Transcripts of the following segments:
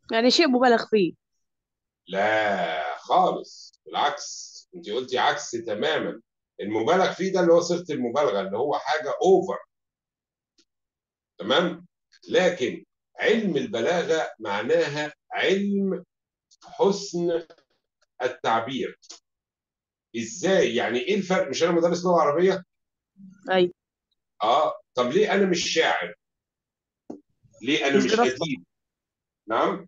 يعني شيء مبالغ فيه لا خالص بالعكس انت قلتي عكس تماما المبالغ فيه ده اللي هو صيغه المبالغه اللي هو حاجه اوفر تمام لكن علم البلاغه معناها علم حسن التعبير ازاي يعني ايه الفرق مش انا مدرس لغه عربيه ايوه اه طب ليه انا مش شاعر ليه انا مش مش دراستك اديب نعم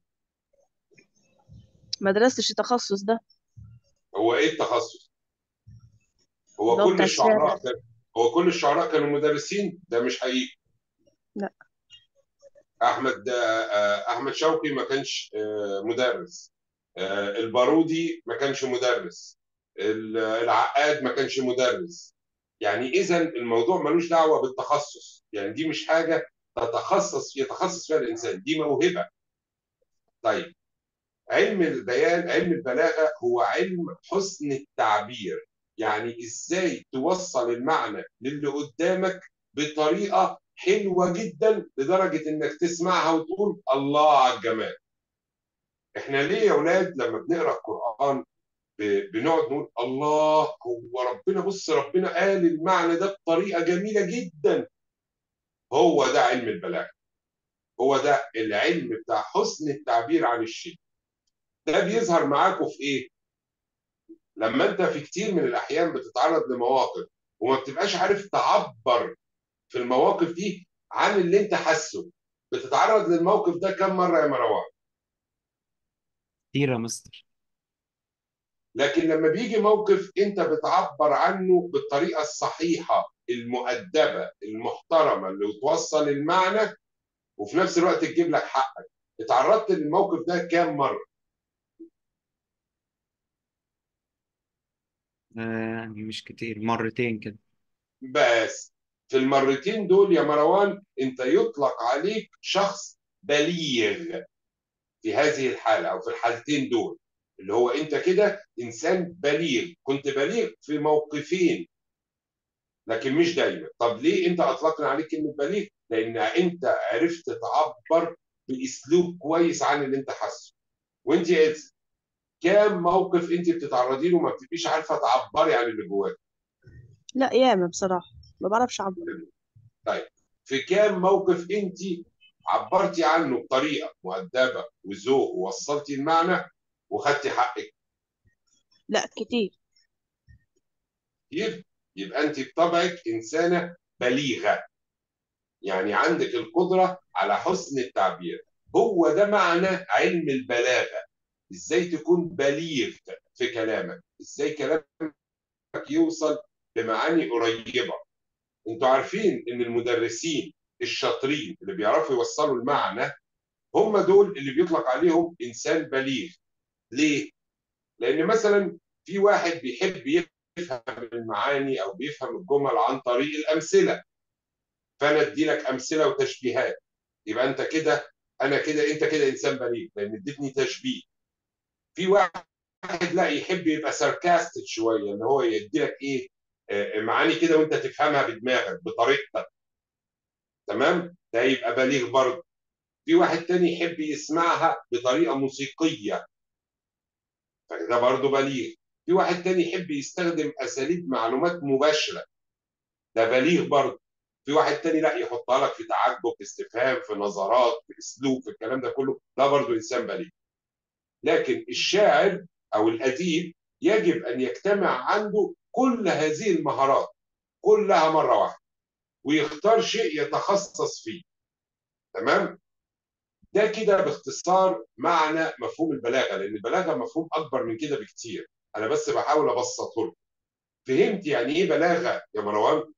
ما درستش التخصص ده هو ايه التخصص هو اللي هو كل بتاع الشعر الشعراء كان هو كل الشعراء كانوا مدرسين ده مش حقيقي لا احمد آه، احمد شوقي ما كانش آه، مدرس آه، البارودي ما كانش مدرس ال- العقاد ما كانش مدرس يعني اذا الموضوع ملوش دعوه بالتخصص يعني دي مش حاجه تتخصص يتخصص فيها الانسان دي موهبه طيب علم البيان علم البلاغه هو علم حسن التعبير يعني ازاي توصل المعنى للي قدامك بطريقه حلوه جدا لدرجه انك تسمعها وتقول الله على الجمال احنا ليه يا اولاد لما بنقرا القران ب- بنقعد نقول الله هو ربنا بص ربنا قال المعنى ده بطريقه جميله جدا هو ده علم البلاغه هو ده العلم بتاع حسن التعبير عن الشيء ده بيظهر معاكم في ايه لما انت في كتير من الاحيان بتتعرض لمواقف وما بتبقاش عارف تعبر في المواقف دي عن اللي انت حاسه بتتعرض للموقف ده كم مره يا مروان كتير يا مستر لكن لما بيجي موقف انت بتعبر عنه بالطريقه الصحيحه المؤدبه المحترمه اللي توصل المعنى وفي نفس الوقت تجيب لك حقك اتعرضت للموقف ده كام مره آه يعني مش كتير مرتين كده بس في المرتين دول يا مروان انت يطلق عليك شخص بليغ في هذه الحاله او في الحالتين دول اللي هو انت كده انسان بليغ كنت بليغ في موقفين لكن مش دايما طب ليه انت اطلقنا عليك كلمه بليغ لان انت عرفت تعبر باسلوب كويس عن اللي انت حاسه وانت يا إدز، كام موقف انت بتتعرضي له ما بتبقيش عارفه تعبري عن اللي جواك لا ياما بصراحة ما بعرفش اعبر طيب في كام موقف انت عبرتي عنه بطريقه مؤدبه وذوق ووصلتي المعنى وخدتي حقك لا كتير كتير يبقى انت بطبعك انسانه بليغه يعني عندك القدره على حسن التعبير هو ده معنى علم البلاغه ازاي تكون بليغ في كلامك ازاي كلامك يوصل بمعاني قريبه انتوا عارفين ان المدرسين الشاطرين اللي بيعرفوا يوصلوا المعنى هم دول اللي بيطلق عليهم انسان بليغ ليه لان مثلا في واحد بيحب يفهم المعاني او بيفهم الجمل عن طريق الامثله فانا ادي لك امثله وتشبيهات يبقى انت كده انا كده انت كده انسان بليغ لان اديتني تشبيه في واحد لا يحب يبقى ساركاستيك شويه ان هو يدي لك ايه آه، معاني كده وانت تفهمها بدماغك بطريقتك تمام ده يبقى بليغ برضه في واحد تاني يحب يسمعها بطريقه موسيقيه فده برضه بليغ في واحد تاني يحب يستخدم اساليب معلومات مباشره ده بليغ برضه في واحد تاني لا يحطها لك في تعجب في استفهام في نظرات في اسلوب في الكلام ده كله ده برضه انسان بليغ لكن الشاعر او الاديب يجب ان يجتمع عنده كل هذه المهارات كلها مره واحده ويختار شيء يتخصص فيه تمام ده كده باختصار معنى مفهوم البلاغه لان البلاغه مفهوم اكبر من كده بكتير انا بس بحاول ابسطه لكم فهمت يعني ايه بلاغه يا مروان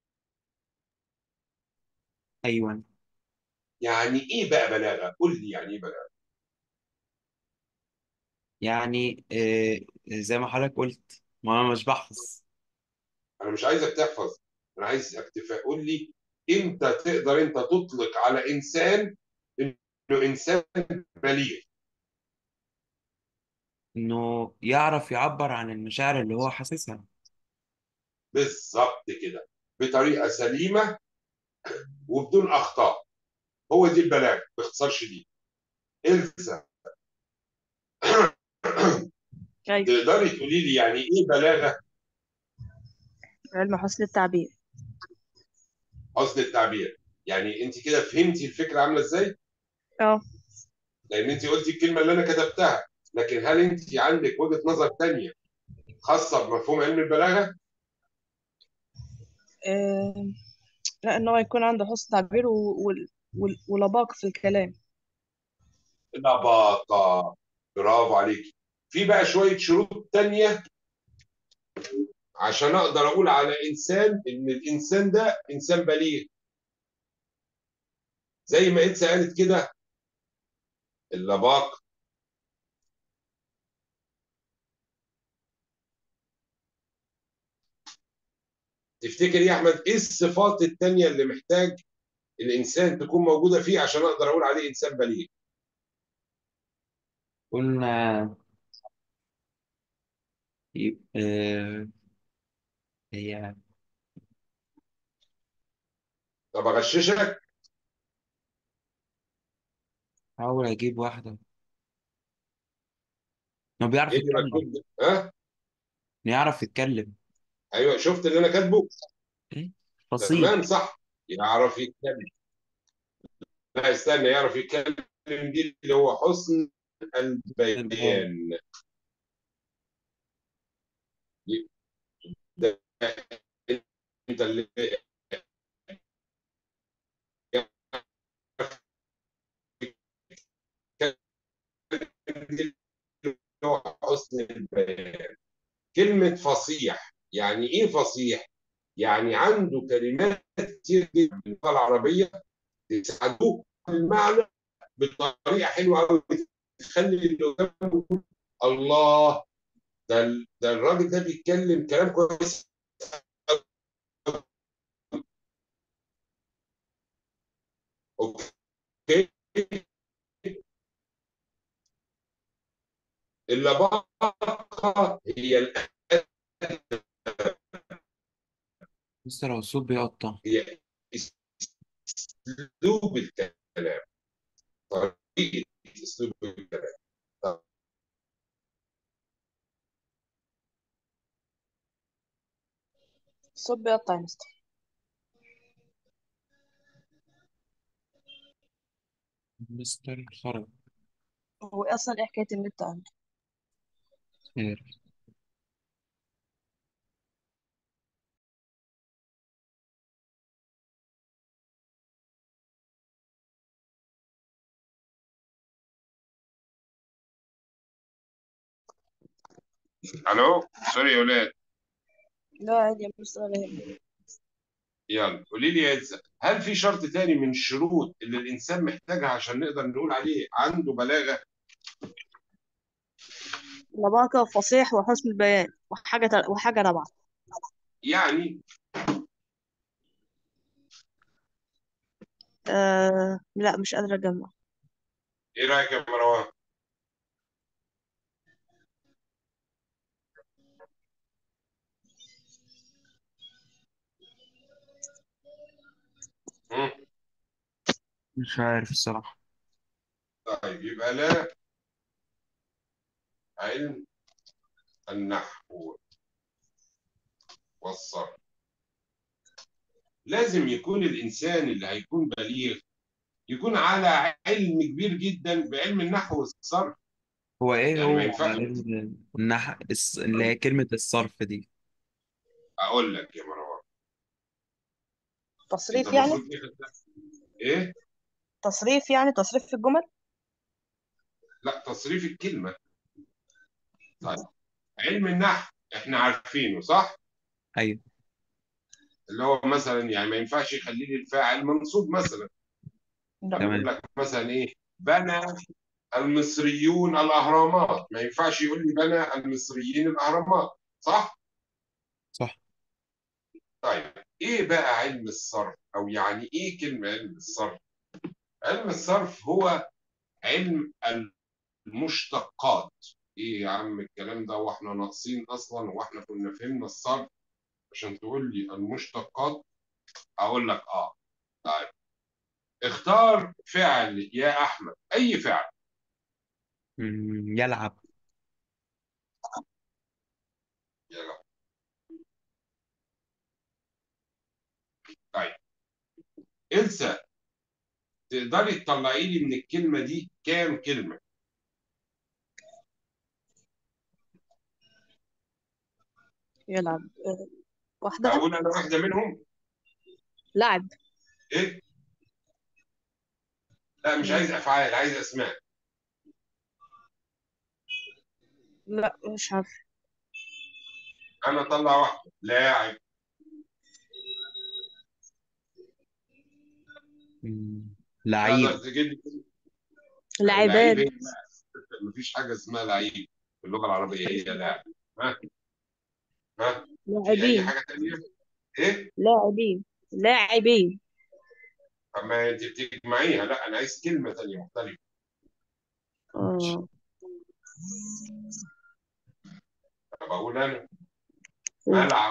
ايوه يعني ايه بقى بلاغه قول لي يعني ايه بلاغه يعني آه زي ما حضرتك قلت ما انا مش بحفظ انا مش عايزك تحفظ انا عايزك تف- قول لي امتى تقدر انت تطلق على انسان انه انسان بليغ انه يعرف يعبر عن المشاعر اللي هو حاسسها بالظبط كده بطريقه سليمه وبدون اخطاء هو دي البلاغه باختصار شديد إلسا أيوة تقدري تقولي لي يعني إيه بلاغة علم حسن التعبير حسن التعبير يعني أنت كده فهمتي الفكرة عاملة إزاي؟ اه لأن أنت قلتي الكلمة اللي أنا كتبتها لكن هل أنت عندك وجهة نظر تانية خاصة بمفهوم علم البلاغة؟ آه، لا ان هو يكون عنده حسن تعبير و- وال- وال- ولباقة في الكلام لباقة برافو عليكي في بقى شوية شروط تانية عشان أقدر أقول على إنسان إن الإنسان ده إنسان بليغ زي ما إنسان قالت كده اللباقة تفتكر يا أحمد إيه الصفات التانية اللي محتاج الإنسان تكون موجودة فيه عشان أقدر أقول عليه إنسان بليغ قلنا ي- آه، هي طب أغششك حاول أجيب واحدة إنه بيعرف إيه اللي يتكلم مكتوب ده؟ ها إنه يعرف يتكلم أيوه شفت اللي أنا كاتبه إيه فصيح تمام صح يعرف يتكلم لا استنى يعرف يتكلم دي اللي هو حسن البيان ده انت اللي هو حسن البيان كلمة فصيح يعني ايه فصيح؟ يعني عنده كلمات كتير جدا باللغة العربية تساعدوه في المعنى بطريقة حلوة قوي تخلي اللي قدامه يقول الله ده ال- ده الراجل ده بيتكلم كلام كويس اوكي اللباقة هي ال- مستر هو الصوت بيقطع هي اسلوب الكلام طريقة اسلوب الكلام طب الصوت بيقطع يا مستر مستر خرج هو اصلا ايه حكاية النت عنده خير الو سوري يا ولاد لا عادي يا مستر ولا يهمك يلا قولي لي يا إلزا هل في شرط تاني من الشروط اللي الإنسان محتاجها عشان نقدر نقول عليه عنده بلاغة لباقة وفصيح وحسن البيان وحاجة تل- وحاجة رابعة يعني آه لا مش قادرة أجمع إيه رأيك يا مروان؟ مم. مش عارف الصراحة طيب يبقى لا علم النحو والصرف لازم يكون الإنسان اللي هيكون بليغ يكون على علم كبير جدا بعلم النحو والصرف هو إيه يعني ما هو ينفعش علم النح الس- اللي هي كلمة الصرف دي أقول لك يا مروان أنت تصريف يعني المفروض إيه خدتها؟ إيه؟ تصريف يعني تصريف في الجمل لا تصريف الكلمة طيب علم النحو إحنا عارفينه صح؟ أيوه اللي هو مثلا يعني ما ينفعش يخلي لي الفاعل منصوب مثلا لا لما يقول تمام لك مثلا ايه بنى المصريون الاهرامات ما ينفعش يقول لي بنى المصريين الاهرامات صح صح طيب ايه بقى علم الصرف او يعني ايه كلمه علم الصرف علم الصرف هو علم المشتقات ايه يا عم الكلام ده واحنا ناقصين اصلا واحنا كنا فهمنا الصرف عشان تقول لي المشتقات اقول لك اه طيب اختار فعل يا احمد اي فعل مم، يلعب يلا طيب إلسا تقدري تطلعي لي من الكلمة دي كام كلمة؟ يلعب آه، وحدها أقول أنا واحدة منهم؟ لعب إيه؟ لا مش مم. عايز أفعال عايز أسماء لا مش عارفة أنا أطلع واحدة لاعب مم، تقدر لعيب تجيب لي لاعبان لعيب إيه؟ مفيش حاجة اسمها لعيب في اللغة العربية هي لاعب ها ها في أي لاعبين حاجة تانية؟ إيه؟ لاعبين لاعبين أما أنت بتجمعيها لا أنا عايز كلمة تانية مختلفة اه أنا بقول أنا قول. ملعب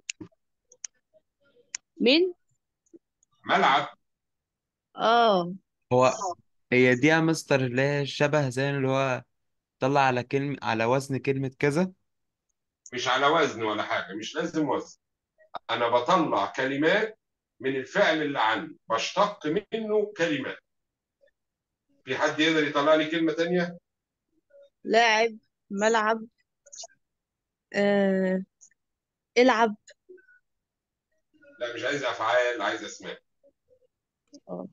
مين ملعب اه هو هي دي يا مستر اللي هي شبه زي اللي هو طلع على كلمة على وزن كلمة كذا مش على وزن ولا حاجة مش لازم وزن أنا بطلع كلمات من الفعل اللي عندي بشتق منه كلمات في حد يقدر يطلع لي كلمة تانية؟ لاعب ملعب آه. العب لا مش عايز أفعال عايز أسماء اه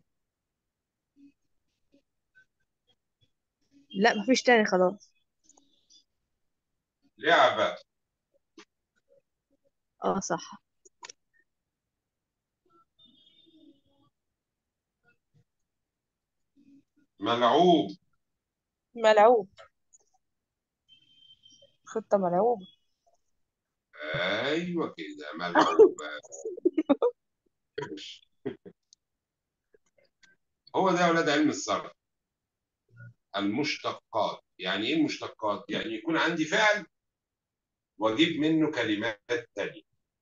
لا مفيش تاني خلاص لعبة اه صح ملعوب ملعوب خطة ملعوبة أيوة كده ملعوب هو ده يا أولاد علم الصرف المشتقات يعني إيه المشتقات؟ يعني يكون عندي فعل وأجيب منه كلمات تانية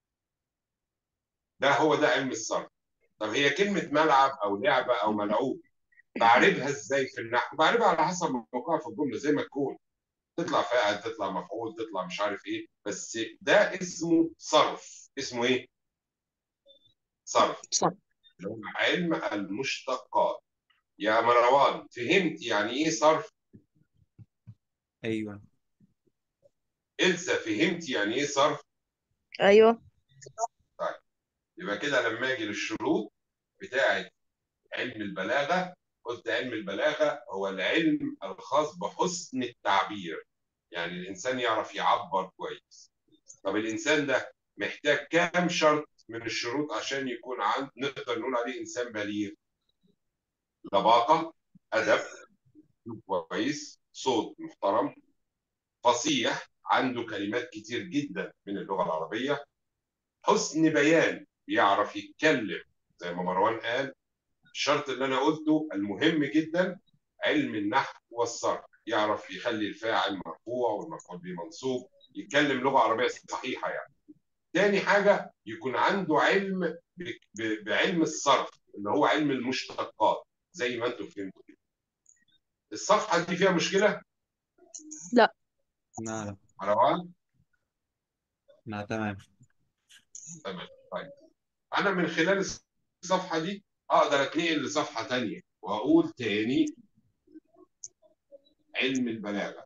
ده هو ده علم الصرف طب هي كلمة ملعب أو لعبة أو ملعوب بعربها إزاي في النحو؟ بعربها على حسب موقعها في الجملة زي ما تكون تطلع فاعل تطلع مفعول تطلع مش عارف إيه بس ده اسمه صرف اسمه إيه؟ صرف صح اللي هو علم المشتقات يا مروان فهمت يعني إيه صرف؟ أيوه إلسا فهمت يعني إيه صرف؟ ايوه يبقى كده لما أجي للشروط بتاعة علم البلاغة قلت علم البلاغة هو العلم الخاص بحسن التعبير يعني الإنسان يعرف يعبر كويس طب الإنسان ده محتاج كام شرط من الشروط عشان يكون عند نقدر نقول عليه إنسان بليغ لباقة أدب كويس صوت محترم فصيح عنده كلمات كتير جدا من اللغة العربية حسن بيان بيعرف يتكلم زي ما مروان قال الشرط اللي انا قلته المهم جدا علم النحو والصرف يعرف يخلي الفاعل مرفوع والمفعول به منصوب يتكلم لغه عربيه صحيحه يعني تاني حاجه يكون عنده علم ب- ب- بعلم الصرف اللي هو علم المشتقات زي ما انتم فهمتوا كده الصفحه دي فيها مشكله لا لا لا مروان لا تمام تمام طيب انا من خلال الصفحه دي اقدر اتنقل لصفحه تانية واقول تاني علم البلاغه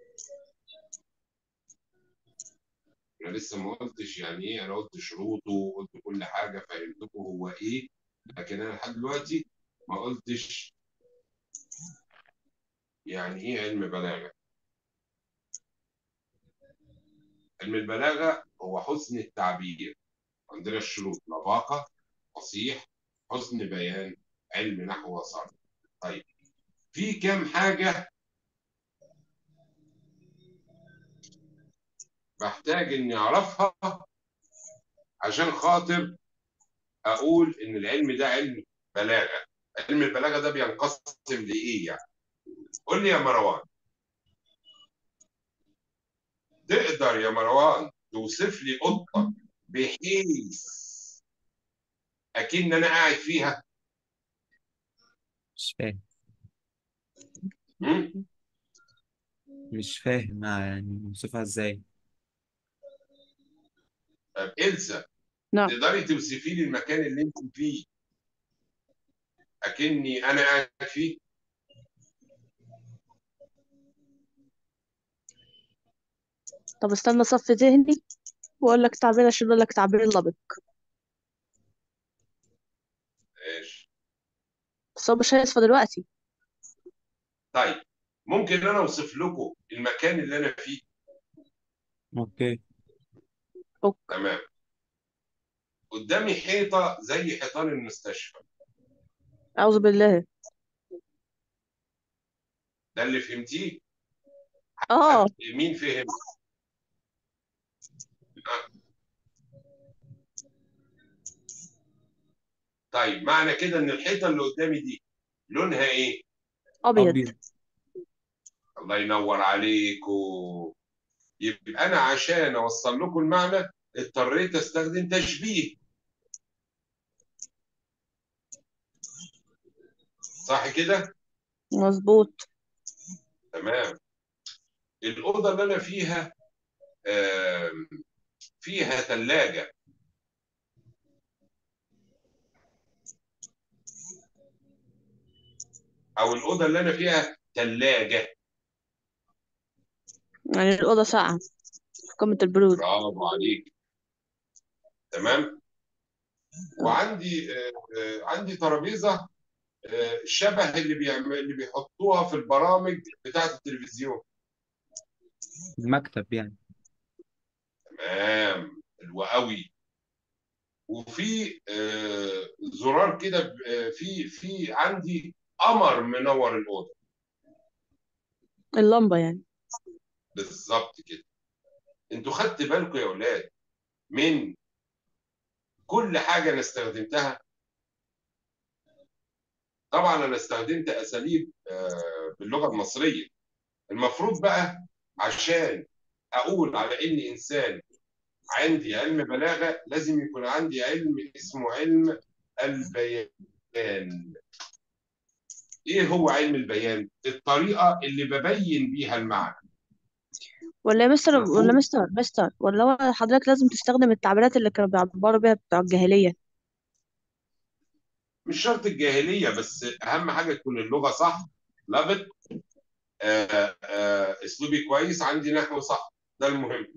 انا لسه ما قلتش يعني ايه انا قلت شروطه وقلت كل حاجه فهمتكم هو ايه لكن انا لحد دلوقتي ما قلتش يعني ايه علم بلاغه علم البلاغه هو حسن التعبير عندنا الشروط لباقه فصيح حسن بيان علم نحو وصرف طيب في كام حاجه بحتاج اني اعرفها عشان خاطر اقول ان العلم ده علم بلاغه علم البلاغه ده بينقسم لايه يعني قول لي يا مروان تقدر يا مروان توصف لي اوضتك بحيث اكن انا قاعد فيها مش فاهم م? مش فاهم آه، يعني نوصفها ازاي طب إلسا نعم تقدري توصفي لي المكان اللي انت فيه اكني انا قاعد فيه طب استنى صف ذهني واقول لك تعبير عشان اقول لك تعبير لبق ماشي بس هو مش هيصفى دلوقتي طيب ممكن انا اوصف لكم المكان اللي انا فيه اوكي اوكي تمام قدامي حيطه زي حيطان المستشفى اعوذ بالله ده اللي فهمتيه اه مين فهم طيب معنى كده ان الحيطه اللي قدامي دي لونها ايه ابيض ابيض الله ينور عليكم يبقى انا عشان اوصل لكم المعنى اضطريت استخدم تشبيه صح كده مظبوط تمام الأوضة اللي أنا فيها آم، فيها ثلاجة أو الأوضة اللي أنا فيها ثلاجة يعني الأوضة ساقعة في قمة البرود برافو عليك تمام وعندي آه، آه، عندي ترابيزة آه، شبه اللي بيعمل اللي بيحطوها في البرامج بتاعة التلفزيون المكتب يعني تمام حلو قوي وفي آه، زرار كده ب- آه، في في عندي قمر منور الأوضة اللمبة يعني بالظبط كده انتوا خدت بالكم يا اولاد من كل حاجه انا استخدمتها طبعا انا استخدمت اساليب آه، باللغه المصريه المفروض بقى عشان اقول على اني انسان عندي علم بلاغه لازم يكون عندي علم اسمه علم البيان ايه هو علم البيان الطريقه اللي ببين بيها المعنى ولا يا مستر ولا مفهوم مستر مستر ولا هو حضرتك لازم تستخدم التعبيرات اللي كانوا بيعبروا بيها بتوع الجاهلية مش شرط الجاهليه بس اهم حاجه تكون اللغه صح لغت آه، آه، اسلوبي كويس عندي نحو صح ده المهم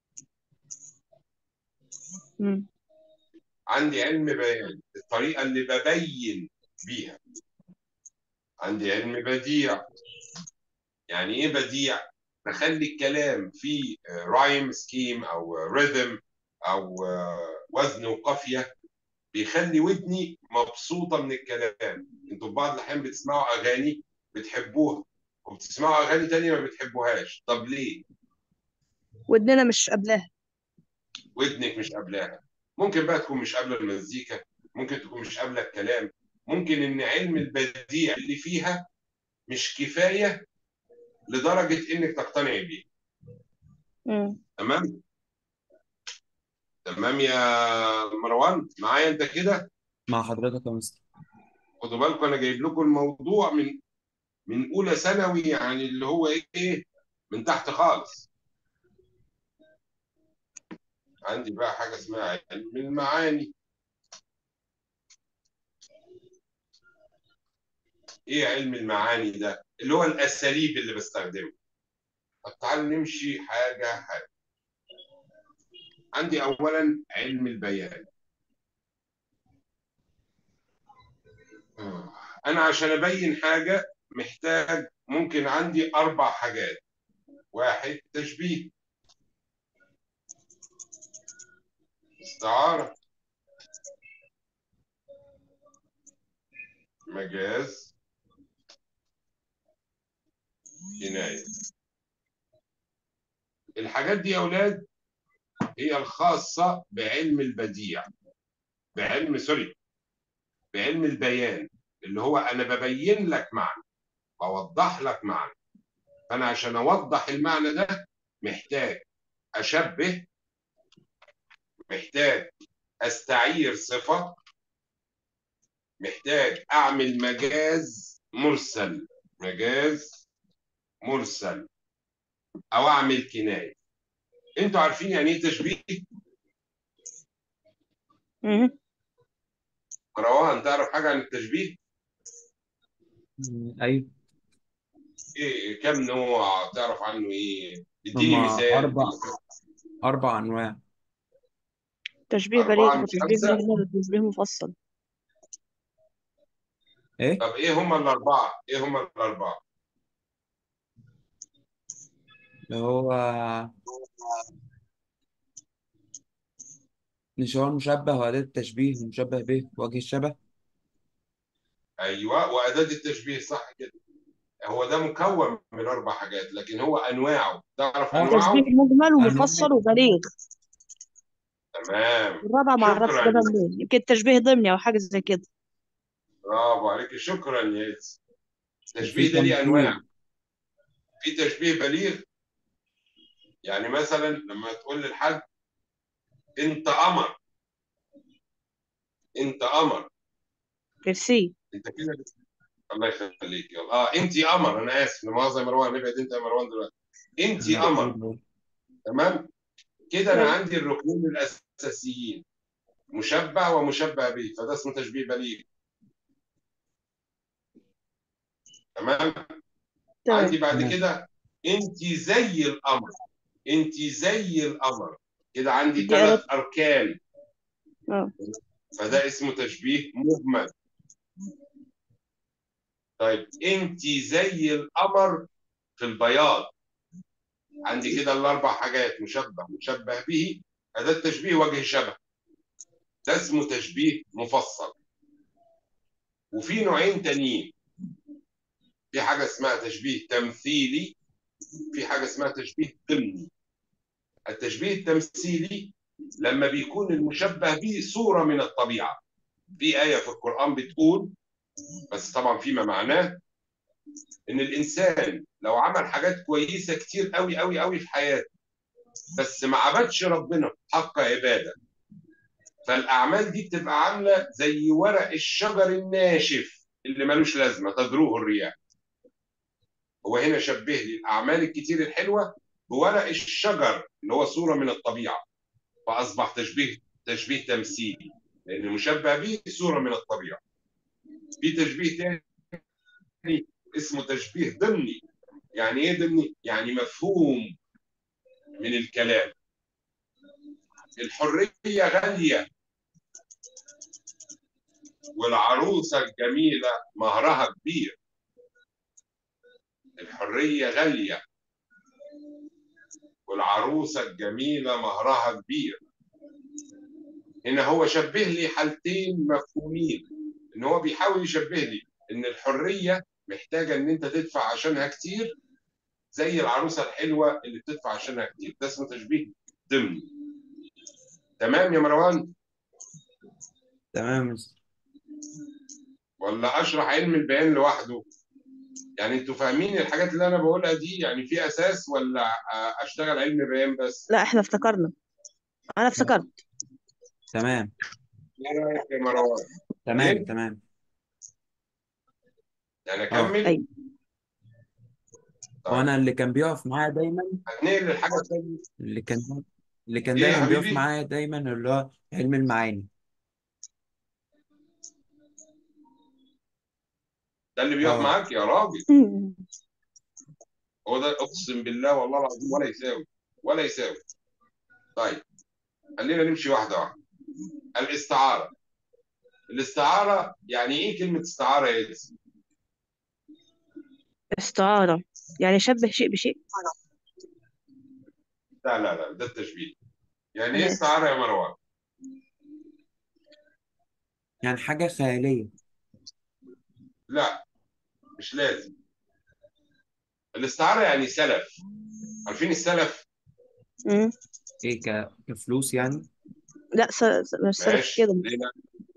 مم. عندي علم بيان الطريقه اللي ببين بيها عندي علم بديع يعني ايه بديع بخلي الكلام فيه رايم سكيم او ريذم او آه، وزن وقافيه بيخلي ودني مبسوطه من الكلام انتوا في بعض الاحيان بتسمعوا اغاني بتحبوها وبتسمعوا اغاني تانية ما بتحبوهاش طب ليه ودننا مش قبلها ودنك مش قابلاها ممكن بقى تكون مش قابله المزيكا ممكن تكون مش قابله الكلام ممكن ان علم البديع اللي فيها مش كفايه لدرجه انك تقتنعي بيه مم. تمام تمام يا مروان معايا انت كده مع حضرتك يا مستر خدوا بالكم انا جايب لكم الموضوع من من اولى ثانوي يعني اللي هو ايه من تحت خالص عندي بقى حاجه اسمها علم المعاني ايه علم المعاني ده اللي هو الاساليب اللي بستخدمها طب تعالوا نمشي حاجه حاجه عندي اولا علم البيان آه. انا عشان ابين حاجه محتاج ممكن عندي اربع حاجات واحد تشبيه استعاره مجاز كنايه الحاجات دي يا اولاد هي الخاصه بعلم البديع بعلم سوري بعلم البيان اللي هو انا ببين لك معنى بوضح لك معنى فانا عشان اوضح المعنى ده محتاج اشبه محتاج استعير صفه محتاج اعمل مجاز مرسل مجاز مرسل او اعمل كنايه انتوا عارفين يعني ايه تشبيه مم. مروان تعرف حاجه عن التشبيه مم، ايوه ايه كم نوع تعرف عنه ايه اديني هما مثال اربع اربع انواع تشبيه أربعة بليغ مش وتشبيه خمسة مجمل وتشبيه مفصل ايه طب ايه هم الاربعه ايه هم الاربعه اللي هو مش هو المشبه وأداة التشبيه ومشبه به وجه الشبه ايوه واداه التشبيه صح كده هو ده مكون من اربع حاجات لكن هو انواعه تعرف اه انواعه تشبيه مجمل انواع ومفصل وبليغ تمام الرابع ما اعرفش شكرا جابها منين يمكن تشبيه ضمني او حاجه زي كده برافو عليك شكرا يا إيدز وفي التشبيه ده ليه انواع تمثيل في تشبيه بليغ يعني مثلا لما تقول للحد انت قمر انت قمر ميرسي انت كده الله يخليك يلا اه انت قمر انا اسف لا مؤاخذه يا مروان نبعد انت يا مروان دلوقتي انت قمر المفروض تمام كده انا أيوة. عندي الركنين الاساسيين مشبه ومشبه به فده اسمه تشبيه بليغ تمام تمام عندي بعد تمام كده انت زي القمر انت زي القمر كده عندي دي ثلاث قالت اركان اه فده اسمه تشبيه مجمل طيب انت زي القمر في البياض عندي كده الاربع حاجات مشبه مشبه به فده التشبيه وجه شبه ده اسمه تشبيه مفصل وفي نوعين تانيين في حاجه اسمها تشبيه تمثيلي في حاجه اسمها تشبيه ضمني التشبيه التمثيلي لما بيكون المشبه به صوره من الطبيعه في ايه في القران بتقول بس طبعا فيما معناه ان الانسان لو عمل حاجات كويسه كتير قوي قوي قوي في حياته بس ما عبدش ربنا حق عباده فالاعمال دي بتبقى عامله زي ورق الشجر الناشف اللي ملوش لازمه تذروه الرياح هو هنا شبه لي الاعمال الكتير الحلوه بورق الشجر اللي هو صوره من الطبيعه فاصبح تشبيه تشبيه تمثيلي لان المشبه به صوره من الطبيعه في تشبيه تاني اسمه تشبيه ضمني يعني ايه ضمني يعني مفهوم من الكلام الحريه غاليه والعروسه الجميله مهرها كبير الحريه غاليه والعروسه الجميله مهرها كبير هنا هو شبه لي حالتين مفهومين ان هو بيحاول يشبه لي ان الحريه محتاجه ان انت تدفع عشانها كتير زي العروسه الحلوه اللي بتدفع عشانها كتير ده اسمه تشبيه ضمني تمام يا مروان تمام يا مستر. ولا اشرح علم البيان لوحده يعني انتوا فاهمين الحاجات اللي انا بقولها دي يعني في اساس ولا آه، اشتغل علم بيان بس لا احنا افتكرنا انا افتكرت تمام ايه رايك يا مروان تمام ايه تمام يعني اه اكمل ايوه طيب وانا اللي كان بيقف معايا دايما هنقل الحاجه الثانيه اللي كان اللي كان ايه يا دايما بيقف حبيبي معايا دايما اللي هو علم المعاني ده اللي بيقف اه معاك يا راجل هو ده اقسم بالله والله العظيم ولا يساوي ولا يساوي طيب خلينا نمشي واحده واحده الاستعاره الاستعاره يعني ايه كلمه استعاره يا ياسين استعارة يعني شبه شيء بشيء لا لا لا ده التشبيه يعني ايه انا اسف استعاره يا مروان يعني حاجة خيالية لا مش لازم الاستعاره يعني سلف عارفين السلف مم. ايه ك... كفلوس يعني لا س... س- مش سلف ماشي كده ليه لا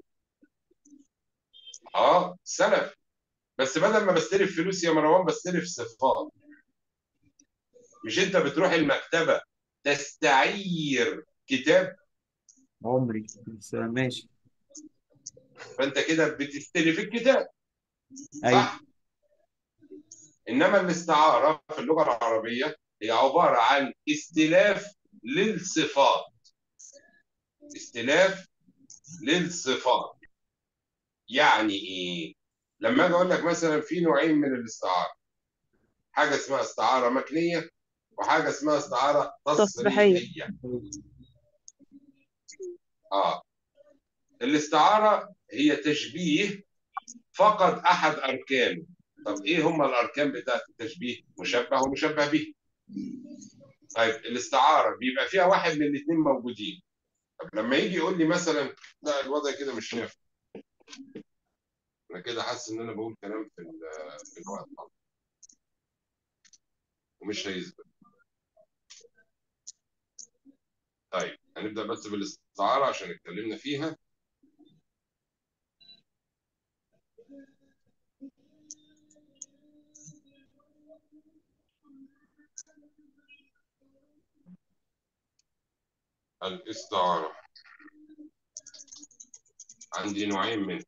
اه سلف بس بدل ما بستلف فلوس يا مروان بستلف صفات مش انت بتروح المكتبه تستعير كتاب عمري بس ماشي فانت كده بتستلف الكتاب ايوه صح انما الاستعاره في اللغه العربيه هي عباره عن استلاف للصفات استلاف للصفات يعني ايه لما اجي اقول لك مثلا في نوعين من الاستعاره حاجه اسمها استعاره مكنيه وحاجه اسمها استعاره تصريحية. تصريحيه اه الاستعاره هي تشبيه فقد احد اركانه طب ايه هم الاركان بتاعت التشبيه مشبه ومشبه به طيب الاستعاره بيبقى فيها واحد من الاثنين موجودين طب لما يجي يقول لي مثلا لا الوضع كده مش نافع انا كده حاسس ان انا بقول كلام في ال- في الوقت خالص. ومش هيثبت طيب هنبدا بس بالاستعاره عشان اتكلمنا فيها الاستعاره عندي نوعين منها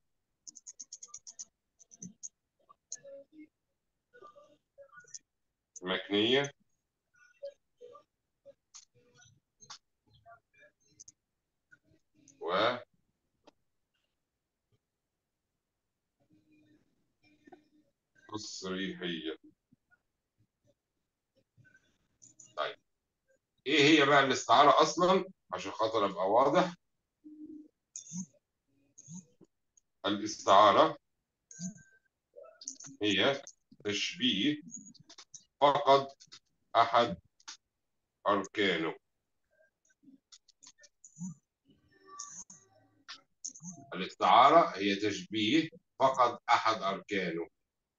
مكنيه و تصريحيه طيب ايه هي بقى الاستعاره اصلا عشان خاطر ابقى واضح الاستعاره هي تشبيه فقد احد اركانه الاستعاره هي تشبيه فقد احد اركانه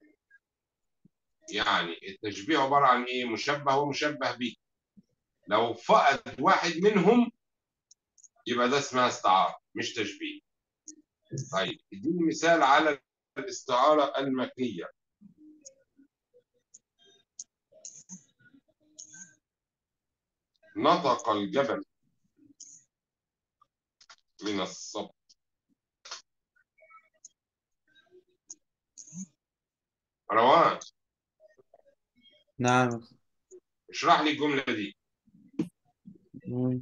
يعني التشبيه عباره عن ايه مشبه ومشبه به لو فقد واحد منهم يبقى ده اسمها استعاره مش تشبيه طيب اديني مثال على الاستعاره المكنيه نطق الجبل من الصبر روان نعم اشرح لي الجمله دي مم.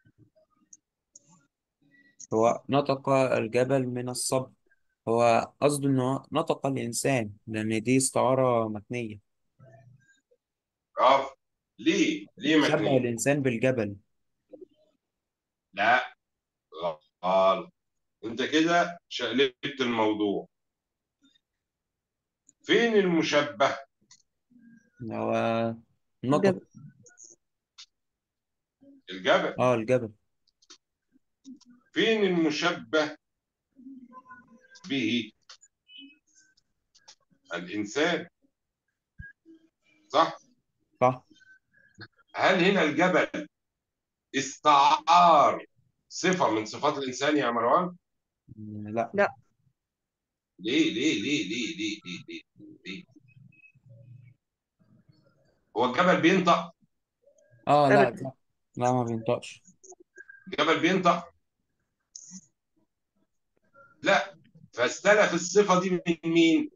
هو نطق الجبل من الصبر هو قصده إنه نطق الإنسان لأن دي استعارة متنية برافو ليه ليه شبه مكنيه الإنسان بالجبل لا غلط انت كده شقلبت الموضوع فين المشبه هو نطق الجبل. الجبل اه الجبل فين المشبه به الإنسان صح صح هل هنا الجبل استعار صفة من صفات الإنسان يا مروان مم، لا ليه ليه ليه ليه ليه ليه ليه, ليه؟ هو الجبل بينطق اه لا أبدا. لا لا ما بينطقش الجبل بينطق لا فاستلف الصفة دي من مين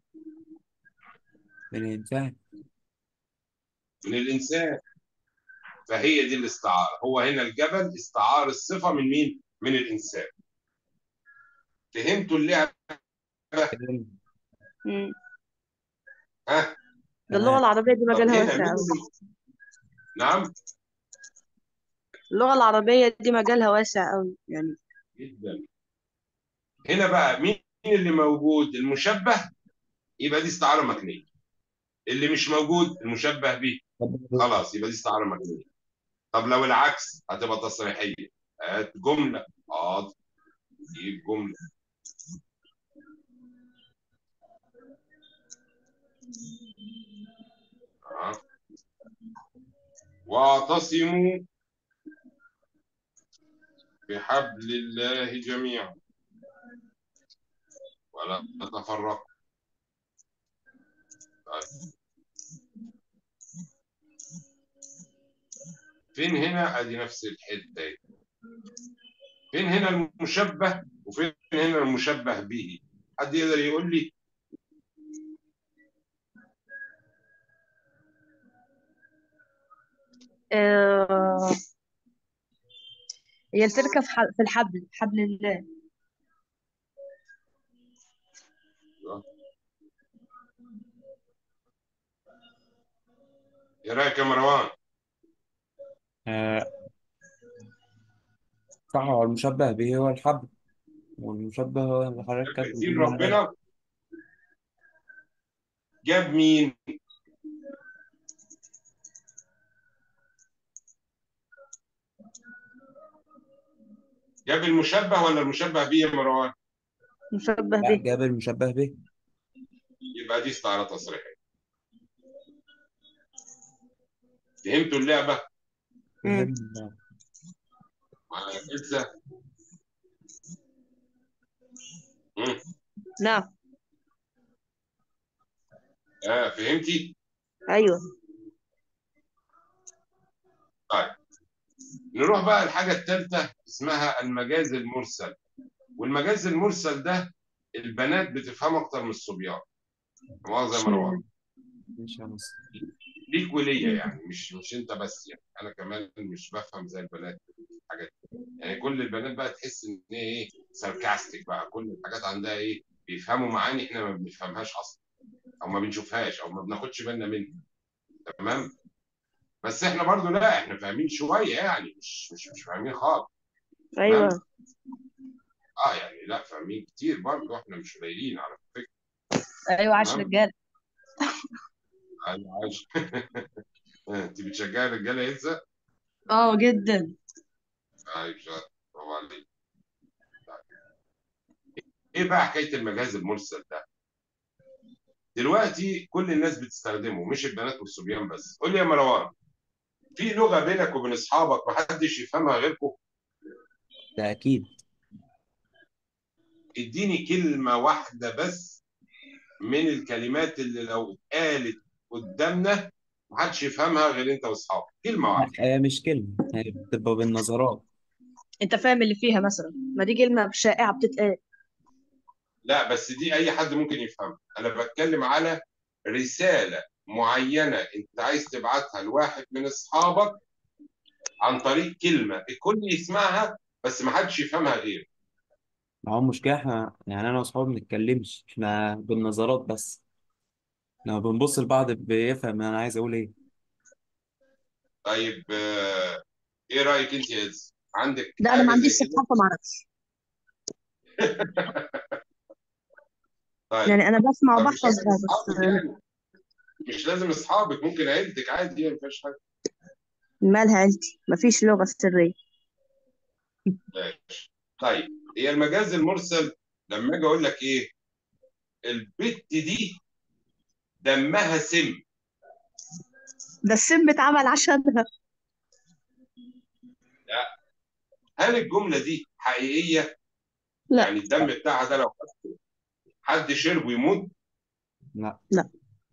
من الإنسان من الإنسان فهي دي الاستعارة هو هنا الجبل استعار الصفة من مين من الإنسان فهمتوا اللعبة مم. ها ده اللغة تمام العربية دي طب مجالها هنا واسع مين أوي نعم اللغة العربية دي مجالها واسع أوي يعني جدا هنا بقى مين اللي موجود المشبه يبقى دي استعارة مكنية اللي مش موجود المشبه به خلاص يبقى دي استعارة مكنية طب لو العكس هتبقى تصريحية هات جملة اه جيب جملة آه. واعتصموا بحبل الله جميعا ولا تتفرقوا طيب. فين هنا ادي نفس الحته دي. فين هنا المشبه وفين هنا المشبه به حد يقدر يقول لي آه هي الفكرة في ح- في الحبل حبل الله ايه رايك يا مروان آه صح هو المشبه به هو الحبل والمشبه هو اللي حضرتك كاتبه دين بالمعنى ده. ربنا جاب مين جاب المشبه ولا المشبه به يا مروان مشبه لا به جاب المشبه به يبقى دي استعاره تصريحيه فهمتوا اللعبه مم. فهم مع إلسا مم. نعم اه فهمتي أيوه طيب نروح بقى الحاجه الثالثه اسمها المجاز المرسل والمجاز المرسل ده البنات بتفهمه اكتر من الصبيان مؤاخذه يا مروان مش هنص ليك وليا يعني مش مش انت بس يعني انا كمان مش بفهم زي البنات في الحاجات دي. يعني كل البنات بقى تحس ان هي ايه ساركاستيك بقى كل الحاجات عندها ايه بيفهموا معاني احنا ما بنفهمهاش اصلا او ما بنشوفهاش او ما بناخدش بالنا منها تمام بس احنا برضو لا احنا فاهمين شويه يعني مش مش مش فاهمين خالص أيوه اه يعني لا فاهمين كتير برضو احنا مش قليلين على فكره أيوه عاش تمام رجالة ايوه عايش انت بتشجعي الرجاله ينسى اه جدا ايوه شاطر برافو عليك ايه بقى حكايه المجاز المرسل ده دلوقتي كل الناس بتستخدمه مش البنات والصبيان بس قول لي يا مروان في لغه بينك وبين اصحابك محدش يفهمها غيركم ده أكيد اديني كلمه واحده بس من الكلمات اللي لو اتقالت قدامنا محدش يفهمها غير انت واصحابك كلمه لا واحده هي مش كلمة هي بتبقى بالنظرات أنت فاهم اللي فيها مثلا ما دي كلمة شائعة بتتقال لا بس دي اي حد ممكن يفهمها انا بتكلم على رساله معينه انت عايز تبعتها لواحد من اصحابك عن طريق كلمه الكل يسمعها بس ما حدش يفهمها غير ما هو المشكلة احنا يعني أنا وأصحابي ما بنتكلمش احنا بالنظرات بس لما بنبص لبعض بيفهم أنا عايز أقول إيه طيب آه، ايه رايك انت يا إلز؟ عندك لا أنا حاجه ما عنديش زي كده ثقافة ما أعرفش طيب يعني أنا بسمع طب مش وبحفظ لازم اه بس اصحابك يعني مش لازم اصحابك ممكن عيلتك عادي يعني ما فيهاش حاجه مالها عيلتي مفيش لغة سرية ماشي طيب هي المجاز المرسل لما اجي اقول لك ايه البت دي دمها سم ده السم اتعمل عشانها هل الجمله دي حقيقيه لا يعني الدم بتاعها ده لو خدته حد شربه يموت لا لا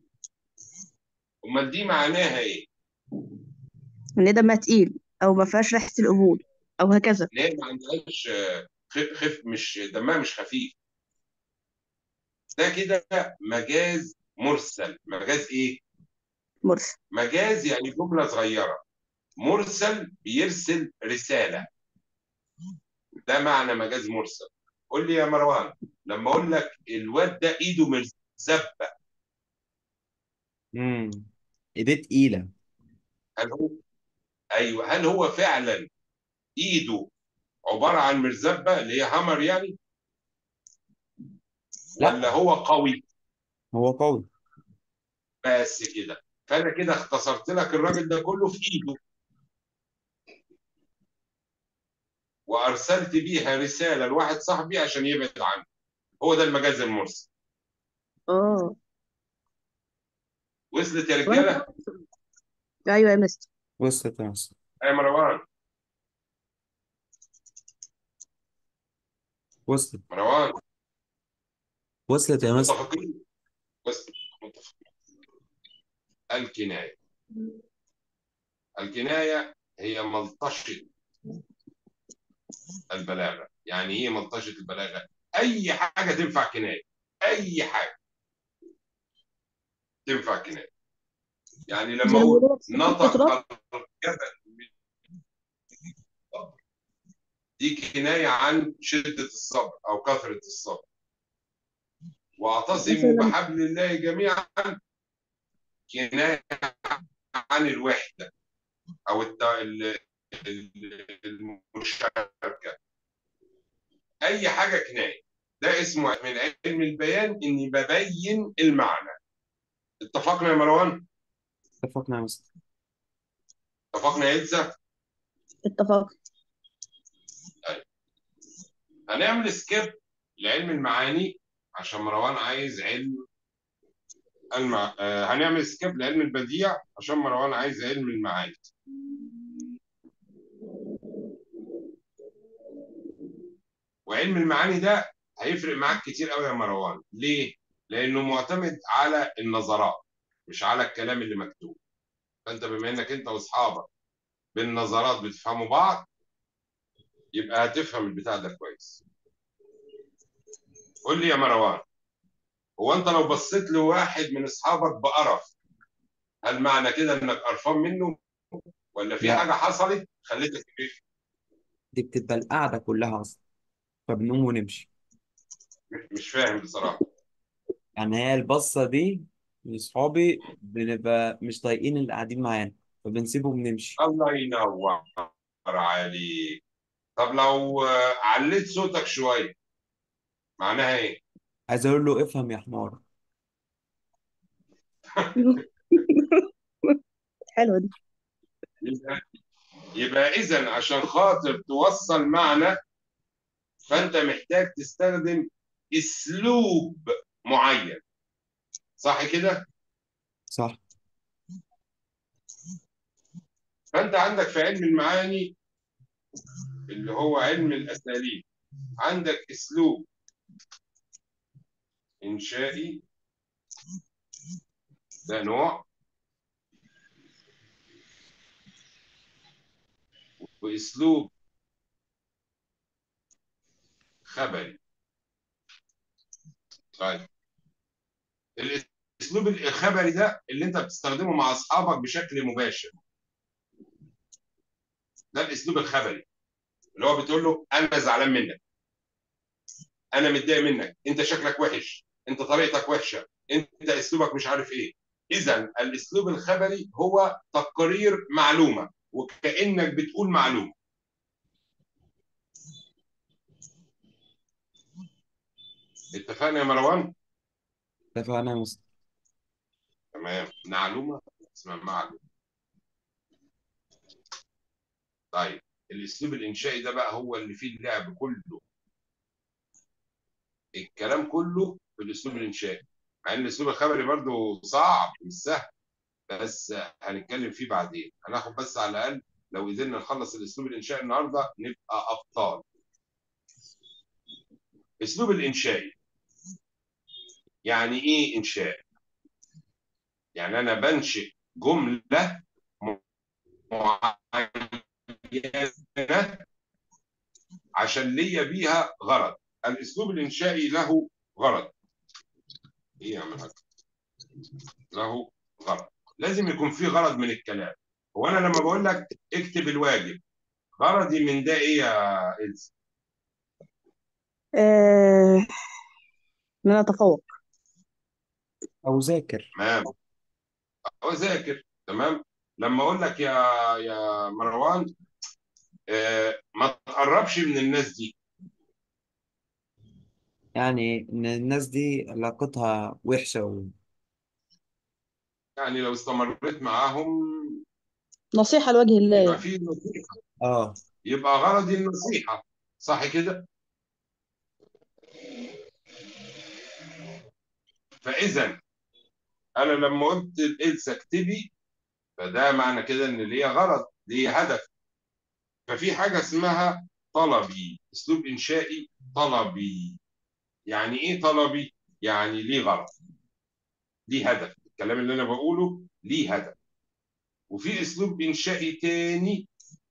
امال دي معناها ايه ان دمها تقيل او ما فيهاش ريحة القبول او هكذا ان هي ما عندهاش آه، خف خف مش دمها مش خفيف ده كده مجاز مرسل مجاز ايه مرسل مجاز يعني جمله صغيره مرسل بيرسل رساله ده معنى مجاز مرسل قول لي يا مروان لما اقول لك الواد ده ايده مرزبه امم إيديه تقيلة هل هو ايوه هل هو فعلا ايده عباره عن مرزبه اللي هي هامر يعني لا ولا هو قوي هو قوي بس كده فانا كده اختصرت لك الراجل ده كله في ايده وارسلت بيها رساله لواحد صاحبي عشان يبعد عنه هو ده المجاز المرسل اه وصلت يا رجاله ايوه يا مستر وصلت يا مصر يا مروان وصلت مروان وصلت يا مصر متفقين بس متفقين الكنايه الكنايه هي ملطشه البلاغه يعني ايه ملطشه البلاغه اي حاجه تنفع كنايه اي حاجه تنفع كنايه يعني لما زي اقول ما بيقولوا في نطق القطرات جبل من الصبر دي كناية عن شدة الصبر أو كثرة الصبر واعتصموا مثلا بحبل الله جميعا كناية عن الوحدة أو الت- ال- ال- المشاركة أي حاجة كناية ده اسمه من علم البيان إني ببين المعنى اتفقنا يا مروان؟ اتفقنا يا مستر اتفقنا يا إلزا؟ اتفق هنعمل سكيب لعلم المعاني عشان مروان عايز علم المع... آه هنعمل سكيب لعلم البديع عشان مروان عايز علم المعاني وعلم المعاني ده هيفرق معاك كتير قوي يا مروان ليه؟ لأنه معتمد على النظرات مش على الكلام اللي مكتوب فأنت بما إنك أنت وأصحابك بالنظرات بتفهموا بعض يبقى هتفهم البتاع ده كويس قول لي يا مروان هو أنت لو بصيت لواحد من أصحابك بقرف هل معنى كده إنك قرفان منه ولا في لا حاجة حصلت خليتك تقرف؟ دي بتبقى القعدة كلها أصلا فبنقوم ونمشي مش فاهم بصراحة يعني هي البصة دي من صحابي بنبقى مش طايقين اللي قاعدين معانا فبنسيبهم نمشي الله ينور عليك طب لو آه، عليت صوتك شوية معناها إيه؟ عايز أقول له افهم يا حمار حلوة دي يبقى يبقى إذا عشان خاطر توصل معنى فأنت محتاج تستخدم أسلوب معين صح كده؟ صح فأنت عندك في علم المعاني اللي هو علم الأساليب عندك أسلوب إنشائي ده نوع وأسلوب خبري طيب الأسلوب الخبري ده اللي أنت بتستخدمه مع أصحابك بشكل مباشر ده الأسلوب الخبري اللي هو بتقول له أنا زعلان منك أنا متضايق منك أنت شكلك وحش أنت طريقتك وحشة أنت أسلوبك مش عارف إيه إذا الأسلوب الخبري هو تقرير معلومة وكأنك بتقول معلومة اتفقنا يا مروان؟ اتفقنا يا مستر تمام معلومة اسمها معلومة طيب الأسلوب الإنشائي ده بقى هو اللي فيه اللعب كله الكلام كله في الأسلوب الإنشائي مع إن الأسلوب الخبري برضو صعب مش سهل بس هنتكلم فيه بعدين هناخد بس على الأقل لو قدرنا نخلص الأسلوب الإنشائي النهاردة نبقى أبطال أسلوب الإنشائي يعني إيه إنشاء؟ يعني أنا بنشئ جملة معينة عشان ليا بيها غرض الأسلوب الإنشائي له غرض إيه يا عم الحاج؟ له غرض لازم يكون في غرض من الكلام هو أنا لما بقول لك اكتب الواجب غرضي من ده إيه يا إلز؟ آه... إن أنا أتفوق أو ذاكر تمام أو ذاكر تمام لما أقول لك يا يا مروان آه ما تقربش من الناس دي يعني إن الناس دي علاقتها وحشة و... يعني لو استمريت معاهم نصيحة لوجه الله يبقى يعني في نصيحة آه يبقى غرضي النصيحة صح كده؟ فإذا أنا لما قلت لإلسا اكتبي فده معنى كده إن ليا غرض ليا هدف ففي حاجة اسمها طلبي أسلوب إنشائي طلبي يعني إيه طلبي؟ يعني ليه غرض ليه هدف الكلام اللي أنا بقوله ليه هدف وفي أسلوب إنشائي تاني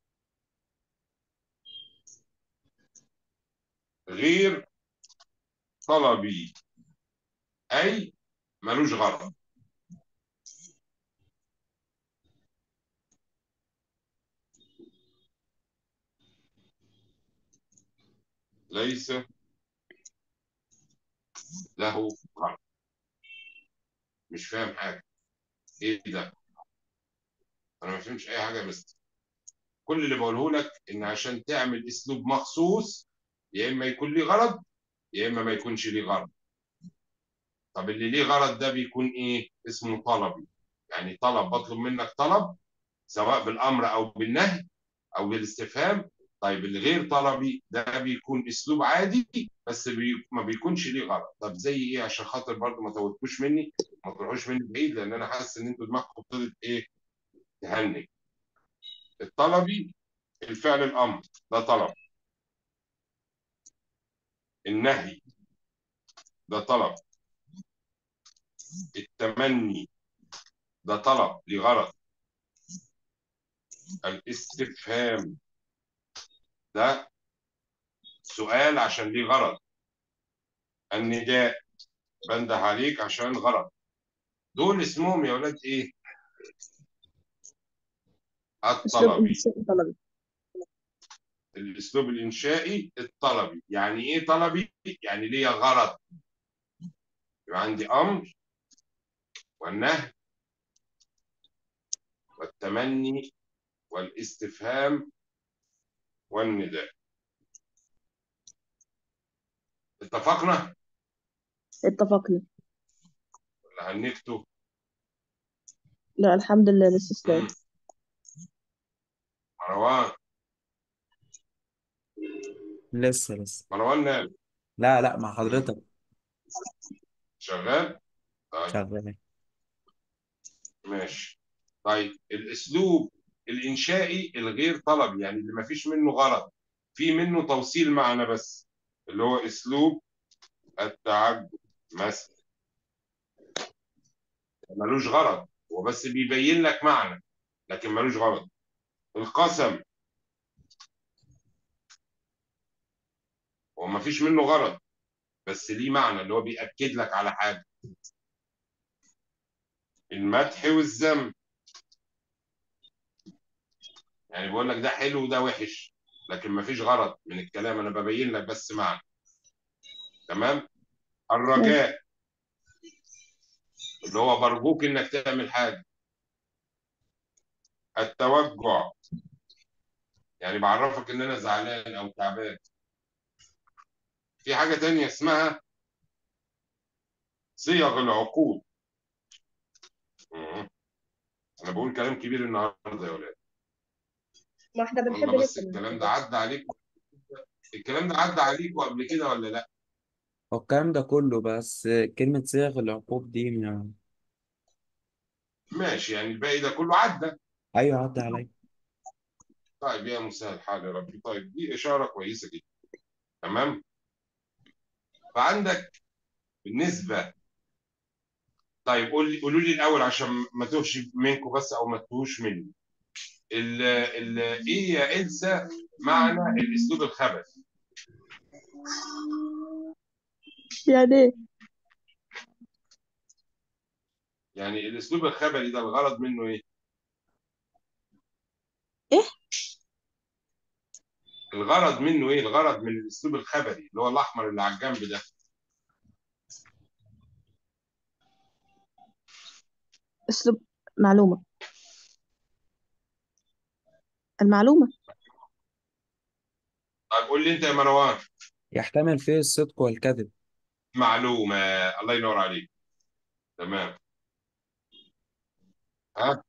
غير طلبي أي ملوش غرض ليس له غرض مش فاهم حاجه ايه ده انا ما فهمتش اي حاجه يا مستر كل اللي بقوله لك ان عشان تعمل اسلوب مخصوص يا اما يكون ليه غرض يا اما ما يكونش ليه غرض طب اللي ليه غرض ده بيكون ايه اسمه طلبي يعني طلب بطلب منك طلب سواء بالامر او بالنهي او بالاستفهام طيب الغير طلبي ده بيكون اسلوب عادي بس بي ما بيكونش ليه غرض طب زي ايه عشان خاطر برضه ما توتوش مني ما تروحوش مني بعيد لان انا حاسس ان انتوا دماغكم ابتدت ايه تهنج الطلبي الفعل الامر ده طلب النهي ده طلب التمني ده طلب لغرض الاستفهام ده سؤال عشان ليه غرض النداء بنده عليك عشان غرض دول اسمهم يا ولاد ايه اسلوب الطلبي انشائي طلبي الاسلوب الانشائي الطلبي يعني ايه طلبي يعني ليه غرض يبقى عندي امر والنهي والتمني والاستفهام والنداء اتفقنا اتفقنا ولا هنكتب لا الحمد لله الاستسلام مروان لسه لسه مروان نام لا لا مع حضرتك شغال طيب شغال ماشي طيب الاسلوب الانشائي الغير طلبي يعني اللي ما فيش منه غرض في منه توصيل معنى بس اللي هو اسلوب التعجب مثلا ملوش غرض هو بس بيبين لك معنى لكن ملوش غرض القسم هو ما فيش منه غرض بس ليه معنى اللي هو بيأكد لك على حاجة المدح والذم يعني بقول لك ده حلو وده وحش لكن ما فيش غرض من الكلام انا ببين لك بس معنى تمام الرجاء اللي هو برجوك انك تعمل حاجة التوجع يعني بعرفك ان انا زعلان او تعبان في حاجة تانية اسمها صيغ العقود مم. انا بقول كلام كبير النهارده يا ولاد ما احنا بنحب والله بس نفهم الكلام ده عدى عليكم الكلام ده عدى عليكم قبل كده ولا لا هو الكلام ده كله بس كلمة صيغ العقوب دي ما... ماشي يعني الباقي ده كله عدى أيوة عدى عليا طيب يا مسهل الحال يا ربي طيب دي اشاره كويسه جدا تمام فعندك بالنسبه طيب قول لي قولوا لي الاول عشان ما توهش منكم بس او ما تتوهوش مني ال ال ايه يا إلسا معنى الاسلوب الخبث يعني ايه يعني الاسلوب الخبري ده الغرض منه ايه ايه الغرض منه ايه الغرض من الاسلوب الخبري اللي هو الاحمر اللي على الجنب ده اسلوب معلومة المعلومة طيب قول لي انت يا مروان يحتمل فيه الصدق والكذب معلومه الله ينور عليك تمام ها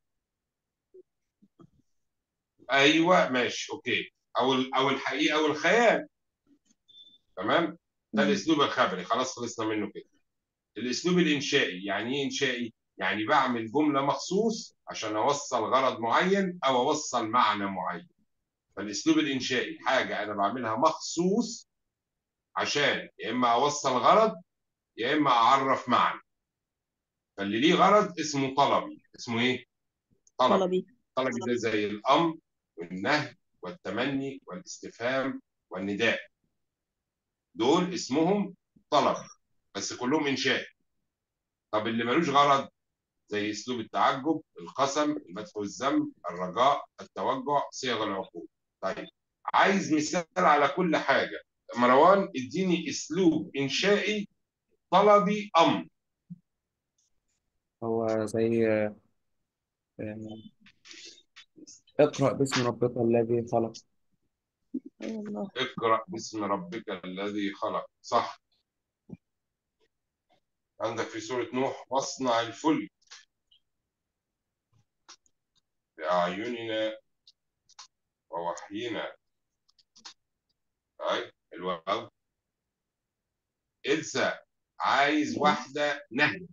ايوه ماشي اوكي او ال- او الحقيقه او الخيال تمام ده الاسلوب الخبري خلاص خلصنا منه كده الاسلوب الانشائي يعني ايه انشائي يعني بعمل جمله مخصوص عشان اوصل غرض معين او اوصل معنى معين فالاسلوب الانشائي حاجه انا بعملها مخصوص عشان يا اما اوصل غرض يا اما اعرف معنى فاللي ليه غرض اسمه طلبي اسمه ايه طلبي طلبي طلبي ده زي الامر والنهي والتمني والاستفهام والنداء دول اسمهم طلبي بس كلهم انشاء طب اللي ملوش غرض زي اسلوب التعجب القسم المدح والذم الرجاء التوجع صيغ العقول طيب عايز مثال على كل حاجه مروان اديني اسلوب انشائي طلبي امر هو زي آه، اقرأ باسم ربك الذي خلق أي والله اقرأ باسم ربك الذي خلق صح عندك في سورة نوح واصنع الفلك بأعيننا ووحينا طيب حلو قوي إلسا عايز واحدة نهي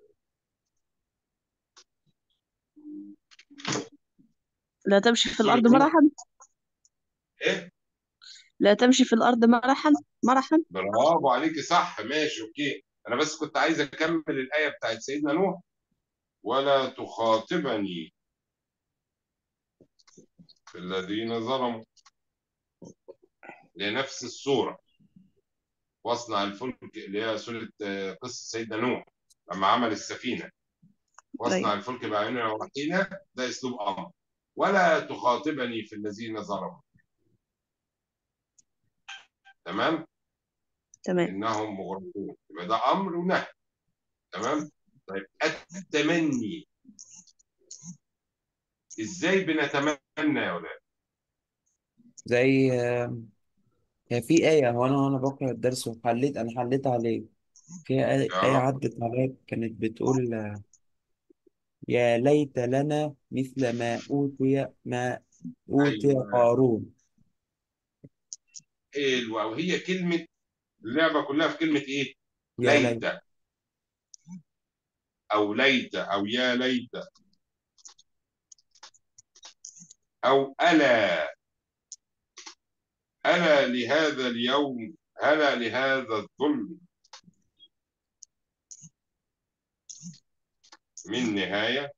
لا تمشي في سورة الأرض نوح مرحا إيه لا تمشي في الأرض مرحا مرحا برافو عليكي صح ماشي أوكي أنا بس كنت عايز أكمل الآية بتاعت سيدنا نوح ولا تخاطبني في الذين ظلموا لنفس الصورة واصنع الفلك اللي هي سورة آه، قصة سيدنا نوح لما عمل السفينة واصنع الفلك بأعيننا ووحينا ده أسلوب أمر ولا تخاطبني في الذين ظلموا تمام تمام إنهم مغرقون يبقى ده أمر ونهي تمام طيب التمني إزاي بنتمنى يا ولاد زي آه، هي في آية هو أنا وأنا بقرأ الدرس وحليت أنا حليت عليه في آية يا آية رب عدت عليا كانت بتقول آه، يا ليت لنا مثل ما أوتي ما أوتي أيوه قارون حلوة وهي كلمة اللعبة كلها في كلمة إيه؟ يا ليت ليت أو ليت أو يا ليت أو ألا ألا لهذا اليوم ألا لهذا الظلم من نهاية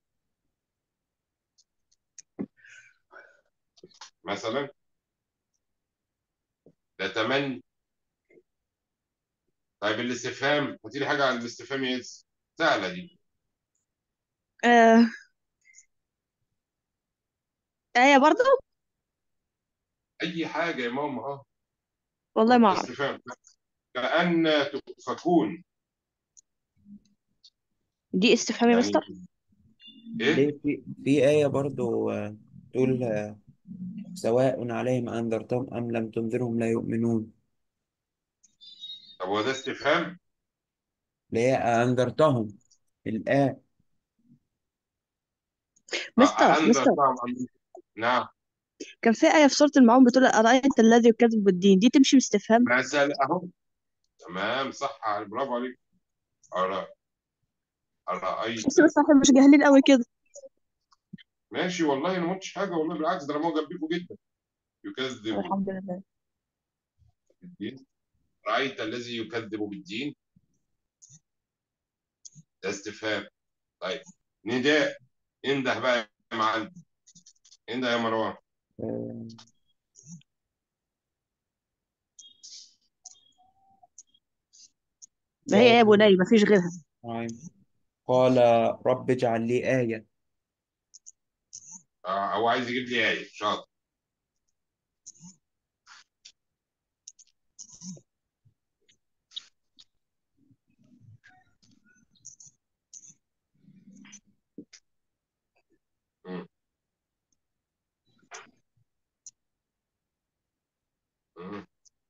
مثلا ده تمني طيب الاستفهام هاتي لي حاجة عن الاستفهام يا إلسا. سهلة دي آه. آية برضو أي حاجة يا ماما أه والله ما أعرف استفهام كأن تؤفكون دي استفهام يا يعني مستر إيه؟ ليه في في آية برضو آه، تقول آه، سواء عليهم أنذرتهم أم لم تنذرهم لا يؤمنون طب هو ده استفهام؟ اللي هي أنذرتهم الآن مستر أنذر مستر طبعا نعم كان في آية في سورة المعون بتقول أرأيت الذي يكذب بالدين دي تمشي باستفهام مثلا أهو تمام صح برافو عليك أرى أرأيت بس بس احنا مش جاهلين قوي كده ماشي والله أنا ما قلتش حاجة والله بالعكس ده أنا معجب بيكم جدا يكذب الحمد لله بالدين رأيت الذي يكذب بالدين ده استفهام طيب نداء انده بقى يا معلم انده يا مروان آه، ما هي يا بني ما فيش غيرها نعم. قال رب اجعل لي آية آه، هو عايز يجيب لي آية شاطر مم. مم.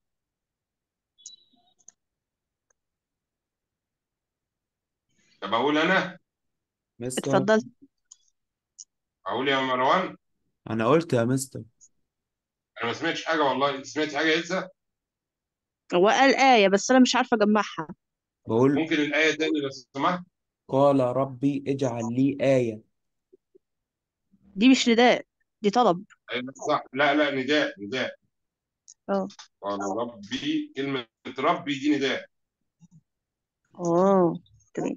طب أقول أنا مستر اتفضل أقول يا مروان أنا قلت يا مستر أنا ما سمعتش حاجة والله أنت سمعت حاجة لسه هو قال آية بس أنا مش عارفة أجمعها بقول ممكن الآية تاني لو سمحت قال ربي اجعل لي آية دي مش نداء دي طلب أيوة صح لا لا نداء نداء اه قال ربي كلمة ربي دي نداء اه تمام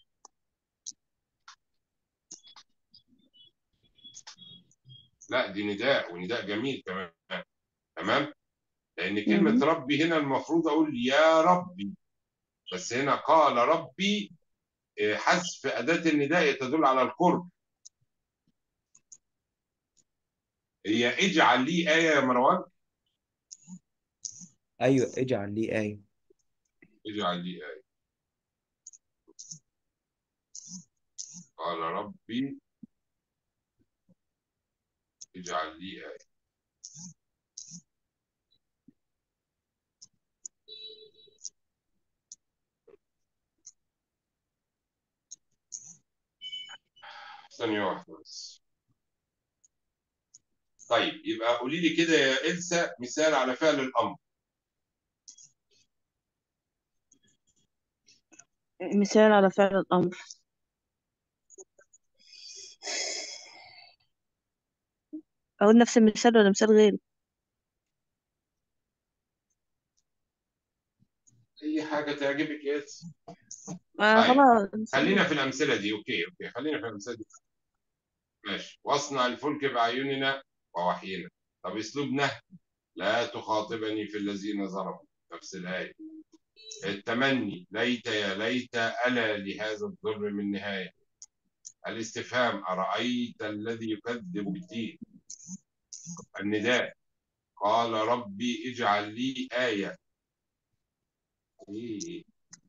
لا دي نداء ونداء جميل كمان تمام لأن كلمة مهم. ربي هنا المفروض أقول يا ربي بس هنا قال ربي إيه، حذف أداة النداء تدل على القرب هي اجعل لي آية يا مروان أيوة اجعل لي آية اجعل لي آية قال ربي اجعل لي آية ثانية واحدة بس طيب يبقى قولي لي كده يا إلسا مثال على فعل الأمر مثال على فعل الأمر أقول نفس المثال ولا مثال غيره أي حاجة تعجبك يا إلسا آه طيب خلاص خلينا في الأمثلة دي أوكي أوكي خلينا في الأمثلة دي ماشي واصنع الفلك بأعيننا ووحينا طب أسلوب نهي لا تخاطبني في الذين ظلموا نفس الآية التمني ليت يا ليت ألا لهذا الضر من نهاية الاستفهام أرأيت الذي يكذب بالدين النداء قال ربي اجعل لي آية إيه.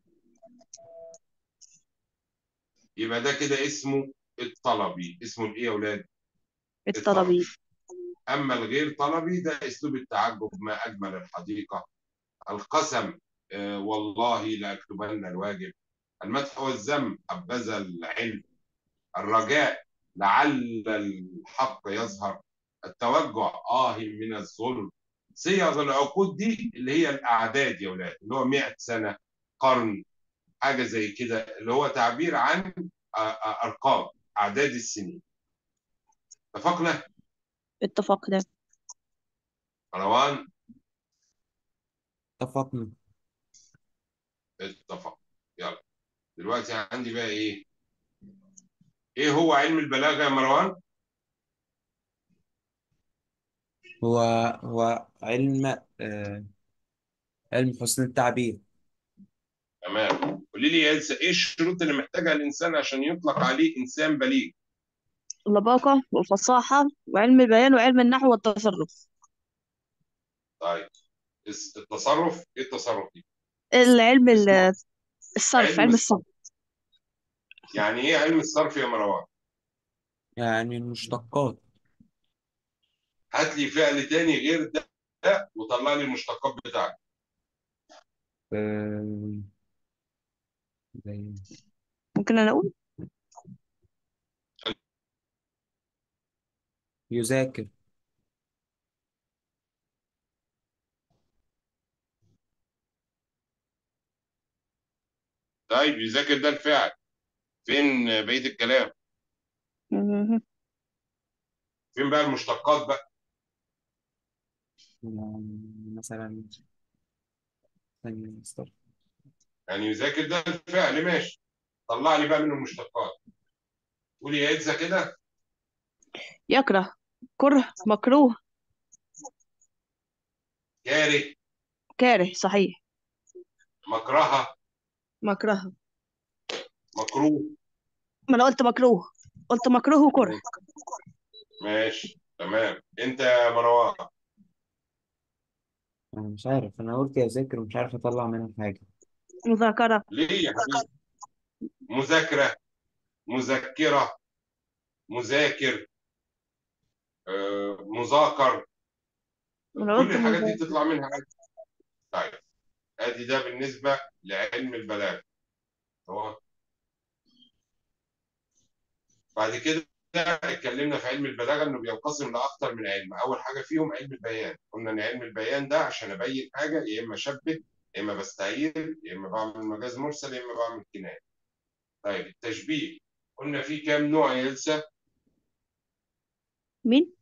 يبقى ده كده اسمه الطلبي اسمه الايه يا اولاد الطلبي اما الغير طلبي ده اسلوب التعجب ما اجمل الحديقه القسم آه والله لاكتبن الواجب المدح والذم حبذا العلم الرجاء لعل الحق يظهر التوجع آه من الظلم صيغ العقود دي اللي هي الأعداد يا ولاد اللي هو 100 سنة قرن حاجة زي كده اللي هو تعبير عن أرقام أعداد السنين اتفقنا؟ اتفقنا مروان اتفقنا اتفق يلا دلوقتي عندي بقى ايه ايه هو علم البلاغه يا مروان هو هو علم آه علم حسن التعبير تمام قولي لي يا إلسا ايه الشروط اللي محتاجها الانسان عشان يطلق عليه انسان بليغ اللباقة والفصاحة وعلم البيان وعلم النحو والتصرف طيب الس- التصرف ايه التصرف دي العلم ال- اسمع الصرف علم علم الصرف الصرف يعني ايه علم الصرف يا مروان يعني المشتقات هات لي فعل تاني غير ده ده وطلع لي المشتقات بتاعته آه زي ممكن أنا أقول يذاكر طيب يذاكر ده الفعل فين بقيه الكلام مهم. فين بقى المشتقات بقى يعني مثلا ثانية استر يعني يذاكر ده الفعل ماشي طلع لي بقى منه المشتقات قولي يا إلسا كده يكره كره مكروه كاره كاره صحيح مكرهه مكره مكروه ما أنا قلت مكروه قلت مكروه وكره ماشي تمام انت يا مروان أنا مش عارف أنا قلت يذاكر ومش عارف أطلع منها حاجة مذاكرة ليه يا حبيبي مذاكره مذكره مذاكر آه، مذاكر أنا كل قلت الحاجات دي مذاكرة تطلع منها عادي طيب ادي ده بالنسبه لعلم البلاغه هو بعد كده اتكلمنا في علم البلاغه انه بينقسم لاكثر من علم اول حاجه فيهم علم البيان قلنا ان علم البيان ده عشان ابين حاجه يا اما اشبه يا اما بستعير يا اما بعمل مجاز مرسل يا اما بعمل كنايه طيب التشبيه قلنا في كام نوع يا إلسا مين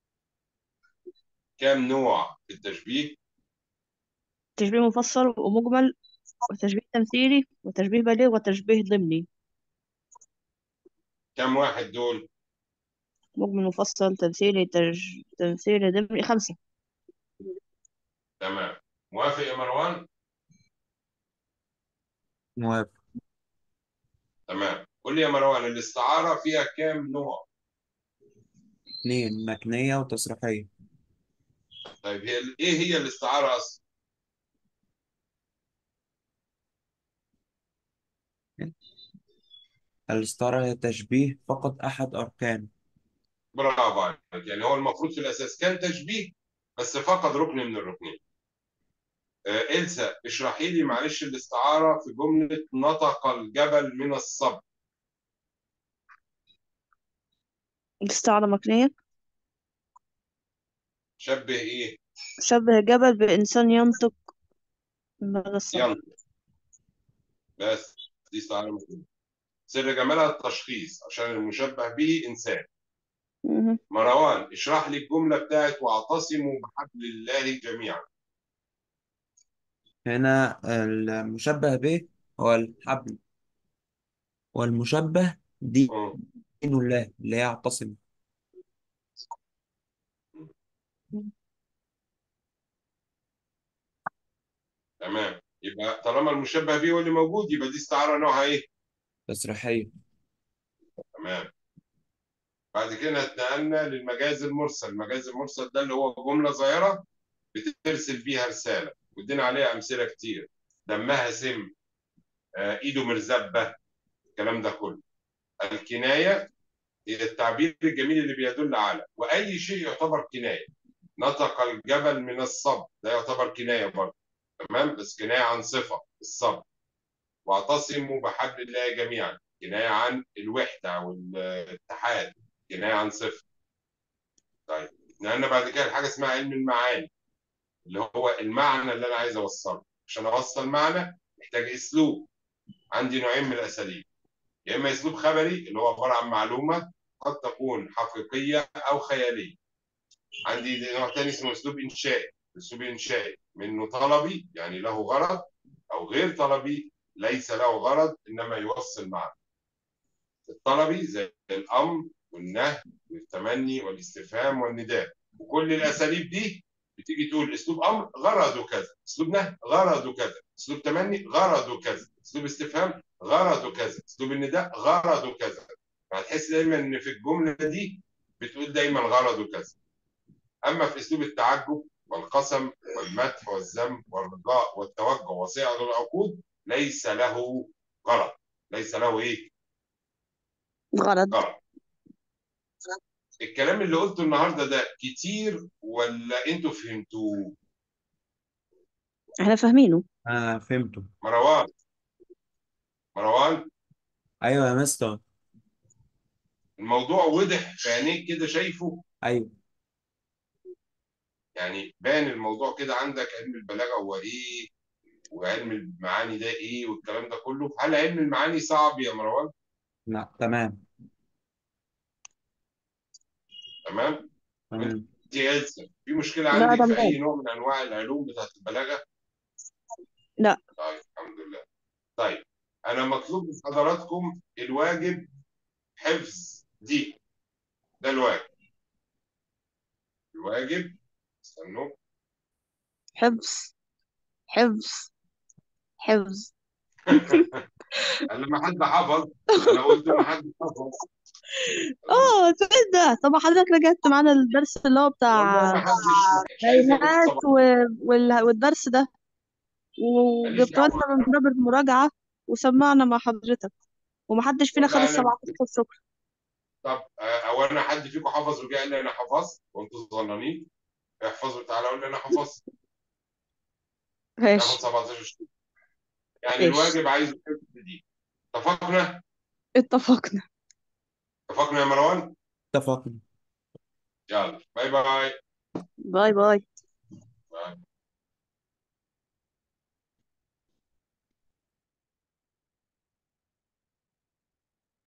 كام نوع في التشبيه تشبيه مفصل ومجمل وتشبيه تمثيلي وتشبيه بليغ وتشبيه ضمني كام واحد دول مجمل مفصل تمثيلي تج... تمثيلي ضمني خمسة تمام موافق يا مروان موافق تمام قول لي يا مروان الاستعاره فيها كام نوع اتنين مكنية وتصريحية طيب هي ايه هي الاستعاره اصلا الاستعارة هي تشبيه فقط أحد أركان برافو عليك يعني هو المفروض في الاساس كان تشبيه بس فقد ركن من الركنين آه إلسا اشرحي لي معلش الاستعارة في جملة نطق الجبل من الصبر استعارة مكنية شبه ايه شبه جبل بإنسان ينطق من الصبر ينطق بس دي استعارة مهمة سر جمالها التشخيص عشان المشبه به انسان مهم. مروان اشرح لي الجملة بتاعت واعتصموا بحبل الله جميعا هنا المشبه به هو الحبل والمشبه دين مم. الله اللي هي يعتصم تمام يبقى طالما المشبه به هو اللي موجود يبقى دي استعارة نوعها ايه تسريحية تمام بعد كده اتنقلنا للمجاز المرسل المجاز المرسل ده اللي هو جملة صغيرة بترسل بيها رسالة وادينا عليها أمثلة كتير دمها سم آه، إيده مرزبة الكلام ده كله الكناية هي التعبير الجميل اللي بيدل على وأي شيء يعتبر كناية نطق الجبل من الصبر ده يعتبر كناية برضه تمام بس كناية عن صفة الصبر واعتصموا بحبل الله جميعا كناية عن الوحدة أو الاتحاد كناية عن صفة طيب نقلنا بعد كده حاجة اسمها علم المعاني اللي هو المعنى اللي أنا عايز أوصله عشان أوصل معنى محتاج أسلوب عندي نوعين من الأساليب يا إما أسلوب خبري اللي هو عبارة عن معلومة قد تكون حقيقية أو خيالية عندي نوع تاني اسمه أسلوب إنشائي أسلوب إنشائي منه طلبي يعني له غرض أو غير طلبي ليس له غرض إنما يوصل معنى الطلبي زي الأمر والنهي والتمني والاستفهام والنداء وكل الأساليب دي بتيجي تقول اسلوب امر غرضه كذا اسلوب نهي غرضه كذا اسلوب تمني غرضه كذا اسلوب استفهام غرضه كذا اسلوب النداء غرضه كذا فهتحس دايما ان في الجمله دي بتقول دايما غرضه كذا اما في اسلوب التعجب والقسم والمدح والذم والرجاء والتوجه وصيغ العقود ليس له غرض ليس له ايه غلط غرض الكلام اللي قلته النهارده ده كتير ولا انتوا فهمتوه احنا فاهمينه أنا فهمته مروان مروان أيوة يا مستر الموضوع وضح في عينيك كده شايفه أيوة يعني بان الموضوع كده عندك علم البلاغه هو ايه وعلم المعاني ده ايه والكلام ده كله هل علم المعاني صعب يا مروان لا تمام تمام تمام انت يا إلسا في مشكله لا عندك في تمام اي نوع من انواع العلوم بتاعت البلاغه لا طيب الحمد لله طيب انا مطلوب من حضراتكم الواجب حفظ دي ده الواجب الواجب استنوا حفظ حفظ حفظ قال لما حد حفظ انا قلت ما حد حفظ اه تصدق طب حضرتك رجعت معانا الدرس اللي هو والله بتاع ما حدش مش عايز ياخد بيانات طبعا و... وال... والدرس ده ماليش وجبت لنا دعوه من باب المراجعة وسمعنا مع حضرتك ومحدش فينا خد والله انا السبعة عشر شكرا طب آه، او انا حد فيكم حفظ ورجع لي انا حفظت وانتوا صغننين احفظوا تعالى قول لي انا حفظت تاخد ماشي 17 شهور يعني ماشي الواجب عايزه حفظ دي اتفقنا اتفقنا اتفقنا يا مروان اتفقنا يلا باي باي باي باي باي